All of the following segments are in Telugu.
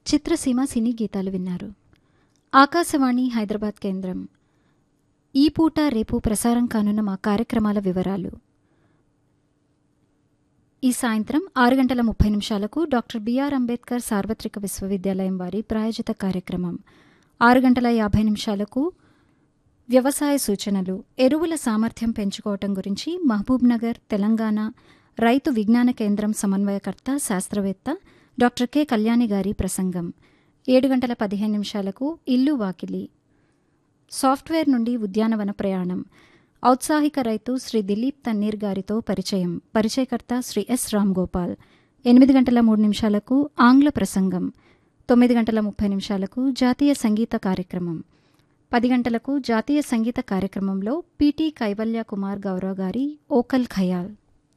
చిత్రసీమ సినీ గీతాలు విన్నారు ఆకాశవాణి హైదరాబాద్ కేంద్రం ఈ పూట రేపు ప్రసారం కానున్న మా కార్యక్రమాల వివరాలు ఈ సాయంత్రం ఆరు గంటల ముప్పై నిమిషాలకు డాక్టర్ బిఆర్ అంబేద్కర్ సార్వత్రిక విశ్వవిద్యాలయం వారి ప్రాయోజిత కార్యక్రమం ఆరు గంటల యాభై నిమిషాలకు వ్యవసాయ సూచనలు ఎరువుల సామర్థ్యం పెంచుకోవటం గురించి మహబూబ్ నగర్ తెలంగాణ రైతు విజ్ఞాన కేంద్రం సమన్వయకర్త శాస్త్రవేత్త డాక్టర్ కె కళ్యాణి గారి ప్రసంగం ఏడు గంటల పదిహేను నిమిషాలకు ఇల్లు వాకిలి సాఫ్ట్వేర్ నుండి ఉద్యానవన ప్రయాణం ఔత్సాహిక రైతు శ్రీ దిలీప్ తన్నీర్ గారితో పరిచయం పరిచయకర్త శ్రీ ఎస్ రామ్ గోపాల్ ఎనిమిది గంటల మూడు నిమిషాలకు ఆంగ్ల ప్రసంగం తొమ్మిది గంటల ముప్పై నిమిషాలకు జాతీయ సంగీత కార్యక్రమం పది గంటలకు జాతీయ సంగీత కార్యక్రమంలో పిటి కైవల్య కుమార్ గౌరవ్ గారి ఓకల్ ఖయాల్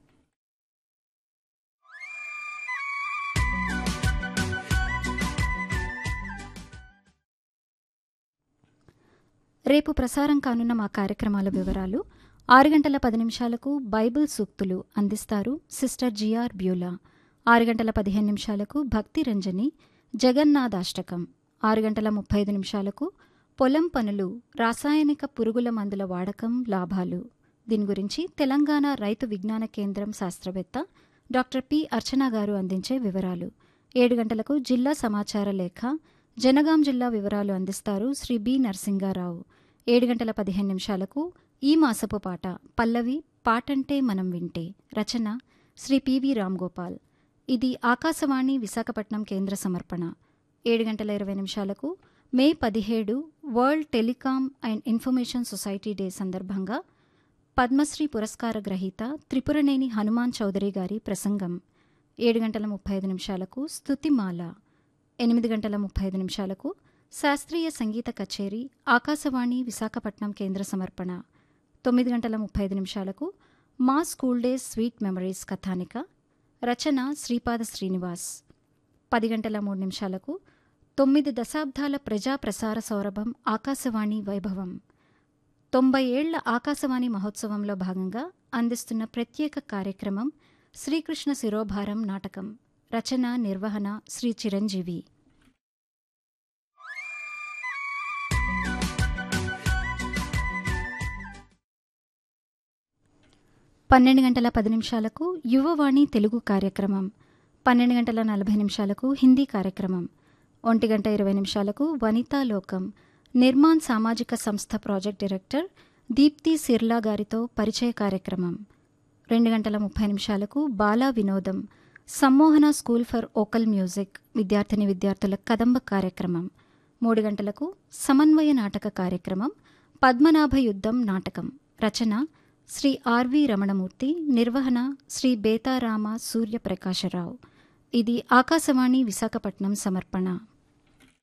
రేపు ప్రసారం కానున్న మా కార్యక్రమాల వివరాలు ఆరు గంటల పది నిమిషాలకు బైబిల్ సూక్తులు అందిస్తారు సిస్టర్ జిఆర్ బ్యూలా ఆరు గంటల పదిహేను నిమిషాలకు భక్తి రంజని జగన్నాథాష్టకం ఆరు గంటల ముప్పై ఐదు నిమిషాలకు పొలం పనులు రాసాయనిక పురుగుల మందుల వాడకం లాభాలు దీని గురించి తెలంగాణ రైతు విజ్ఞాన కేంద్రం శాస్త్రవేత్త డాక్టర్ పి అర్చన గారు అందించే వివరాలు ఏడు గంటలకు జిల్లా సమాచార లేఖ జనగాం జిల్లా వివరాలు అందిస్తారు శ్రీ బి నరసింగారావు ఏడు గంటల పదిహేను నిమిషాలకు ఈ మాసపు పాట పల్లవి పాటంటే మనం వింటే రచన శ్రీ పివి రామ్గోపాల్ ఇది ఆకాశవాణి విశాఖపట్నం కేంద్ర సమర్పణ ఏడు గంటల ఇరవై నిమిషాలకు మే పదిహేడు world telecom and information society day సందర్భంగా పద్మశ్రీ పురస్కార గ్రహీత త్రిపురనేని హనుమాన్ చౌదరి గారి ప్రసంగం ఏడు గంటల ముప్పై ఐదు నిమిషాలకు స్తుతిమాల ఎనిమిది గంటల ముప్పై ఐదు నిమిషాలకు శాస్త్రీయ సంగీత కచేరీ ఆకాశవాణి విశాఖపట్నం కేంద్ర సమర్పణ తొమ్మిది గంటల ముప్పై ఐదు నిమిషాలకు మా స్కూల్ డేస్ స్వీట్ మెమరీస్ కథానిక రచన శ్రీపాద శ్రీనివాస్ పది గంటల మూడు నిమిషాలకు తొమ్మిది దశాబ్దాల ప్రజా ప్రసార సౌరభం ఆకాశవాణి వైభవం తొంభై ఏళ్ల ఆకాశవాణి మహోత్సవంలో భాగంగా అందిస్తున్న ప్రత్యేక కార్యక్రమం శ్రీకృష్ణ శిరోభారం నాటకం రచన నిర్వహణ శ్రీ చిరంజీవి పన్నెండు గంటల పది నిమిషాలకు యువవాణి తెలుగు కార్యక్రమం పన్నెండు గంటల నలభై నిమిషాలకు హిందీ కార్యక్రమం ఒంటి గంట ఇరవై నిమిషాలకు వనితా లోకం నిర్మాణ్ సామాజిక సంస్థ ప్రాజెక్ట్ డైరెక్టర్ దీప్తి సిర్లా గారితో పరిచయ కార్యక్రమం రెండు గంటల ముప్పై నిమిషాలకు బాలా వినోదం Sammohana school for vocal music విద్యార్థిని విద్యార్థుల కదంబ కార్యక్రమం మూడు గంటలకు సమన్వయ నాటక కార్యక్రమం పద్మనాభ యుద్ధం నాటకం రచన శ్రీ ఆర్వి రమణమూర్తి నిర్వహణ శ్రీ బేతారామ సూర్యప్రకాశరావు ఇది ఆకాశవాణి విశాఖపట్నం సమర్పణ